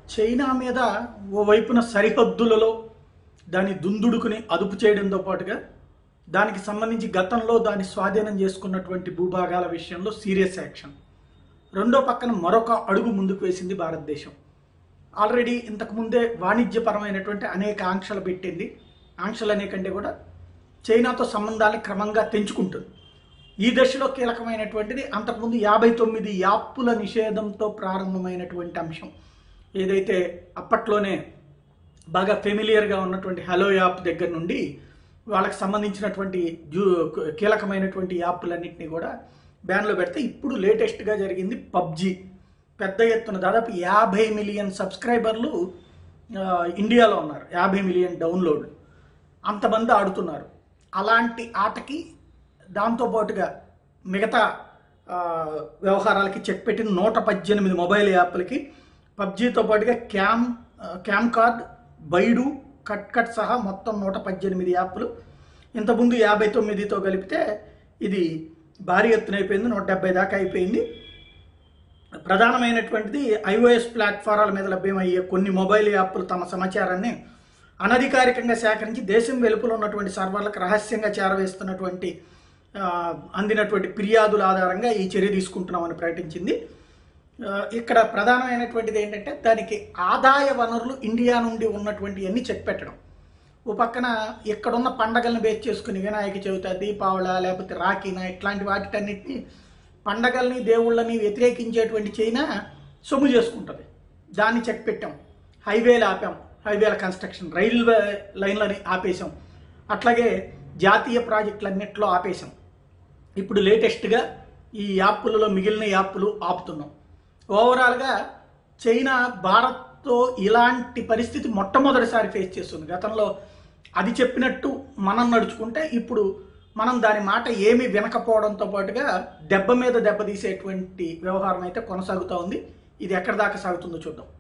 China మీద ఓవైపున సరిహద్దులలో దాని దుందుడుకుని అదుపు చేయడంతో పాటుగా దానికి సంబంధించి గతంలో దాన్ని స్వాధీనం చేసుకున్నటువంటి భూభాగాల విషయంలో సీరియస్ యాక్షన్ రెండో పక్కన మరొక అడుగు ముందుకు వేసింది భారతదేశం ఆల్రెడీ ఇంతకుముందే వాణిజ్యపరమైనటువంటి అనేక ఆంక్షలు పెట్టింది ఆంక్షలు అనే కంటే కూడా చైనాతో సంబంధాన్ని క్రమంగా తెంచుకుంటుంది ఈ దశలో కీలకమైనటువంటిది అంతకుముందు యాభై తొమ్మిది యాప్పుల నిషేధంతో ప్రారంభమైనటువంటి అంశం ఏదైతే అప్పట్లోనే బాగా ఫెమిలియర్గా ఉన్నటువంటి హలో యాప్ దగ్గర నుండి వాళ్ళకి సంబంధించినటువంటి జూ కీలకమైనటువంటి యాప్లన్నింటినీ కూడా బ్యాన్లో పెడితే ఇప్పుడు లేటెస్ట్గా జరిగింది పబ్జి పెద్ద ఎత్తున దాదాపు యాభై మిలియన్ సబ్స్క్రైబర్లు ఆ, ఇండియాలో ఉన్నారు యాభై మిలియన్ డౌన్లోడ్ అంతమంది ఆడుతున్నారు అలాంటి ఆటకి దాంతోపాటుగా మిగతా ఆ, వ్యవహారాలకి చెక్ పెట్టిన నూట పద్దెనిమిది మొబైల్ యాప్లకి పబ్జీతో పాటుగా క్యామ్ ఆ, CamCard Baidu cut cut సహా మొత్తం నూట పద్దెనిమిది యాప్లు ఇంతకుముందు యాభై తొమ్మిదితో కలిపితే ఇది భారీ ఎత్తున అయిపోయింది నూట డెబ్బై దాకా అయిపోయింది ప్రధానమైనటువంటిది ఐఓఎస్ ప్లాట్ఫారాల మీద లభ్యమయ్యే కొన్ని మొబైల్ యాప్లు తమ సమాచారాన్ని అనధికారికంగా సేకరించి దేశం వెలుపల ఉన్నటువంటి సర్వర్లకు రహస్యంగా చేరవేస్తున్నటువంటి ఆ, అందినటువంటి ఫిర్యాదుల ఆధారంగా ఈ చర్య తీసుకుంటున్నామని ప్రకటించింది ఆ, ఇక్కడ ప్రధానమైనటువంటిది ఏంటంటే దానికి ఆదాయ వనరులు ఇండియా నుండి ఉన్నటువంటి అన్ని చెక్ పెట్టడం ఓ పక్కన ఇక్కడున్న పండగలను బేస్ చేసుకుని వినాయక చవితి దీపావళి లేకపోతే రాఖీనా ఇట్లాంటి వాటిటన్నిటిని పండగల్ని దేవుళ్ళని వ్యతిరేకించేటువంటి చైనా సొమ్ము చేసుకుంటుంది దాన్ని చెక్ పెట్టాం హైవేలు ఆపాం హైవేల కన్స్ట్రక్షన్ రైల్వే లైన్లని ఆపేశాం అట్లాగే జాతీయ ప్రాజెక్టులన్నింటిలో ఆపేశాం ఇప్పుడు లేటెస్ట్గా ఈ యాప్లలో మిగిలిన యాప్లు ఆపుతున్నాం ఓవరాల్గా చైనా భారత్తో ఇలాంటి పరిస్థితి మొట్టమొదటిసారి ఫేస్ చేస్తుంది గతంలో అది చెప్పినట్టు మనం నడుచుకుంటే ఇప్పుడు మనం దాని మాట ఏమీ వినకపోవడంతో పాటుగా దెబ్బ మీద దెబ్బ తీసేటువంటి వ్యవహారం అయితే కొనసాగుతూ ఉంది ఇది ఎక్కడి దాకా సాగుతుందో చూద్దాం